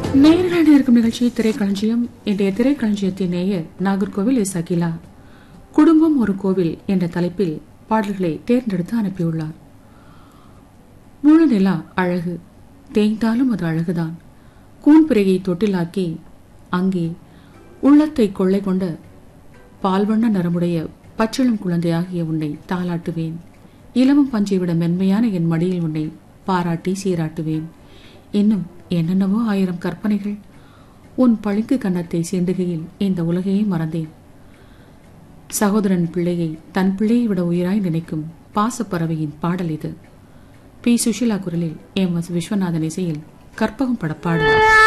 நேர்கள் இருக்கும் நிகழ்ச்சி திரைக்களஞ்சியம் இன்றைய திரைக்களஞ்சியத்தின் நேயர் நாகர்கோவில் எஸ் அகிலா குடும்பம் ஒரு கோவில் என்ற தலைப்பில் பாடல்களை தேர்ந்தெடுத்து அனுப்பியுள்ளார் முழு நிலா அழகு தேய்ந்தாலும் அது அழகுதான் கூன்பிறையை தொட்டிலாக்கி அங்கே உள்ளத்தை கொள்ளை கொண்ட பால்வண்ண நரமுடைய பச்சிளம் குழந்தையாகிய உன்னை தாளாட்டுவேன் இளமம் பஞ்சை விட மென்மையான என் மடியில் உன்னை பாராட்டி சீராட்டுவேன் இன்னும் என்னென்னவோ ஆயிரம் கற்பனைகள் உன் பளிங்கு கன்னத்தை சீண்டுகையில் இந்த உலகையே மறந்தேன் சகோதரன் பிள்ளையை தன் பிள்ளையை விட உயிராய் நினைக்கும் பாசப்பறவையின் பாடல் இது பி சுஷிலா குரலில் எம் எஸ் விஸ்வநாதன் இசையில் கற்பகம் படப்பாடு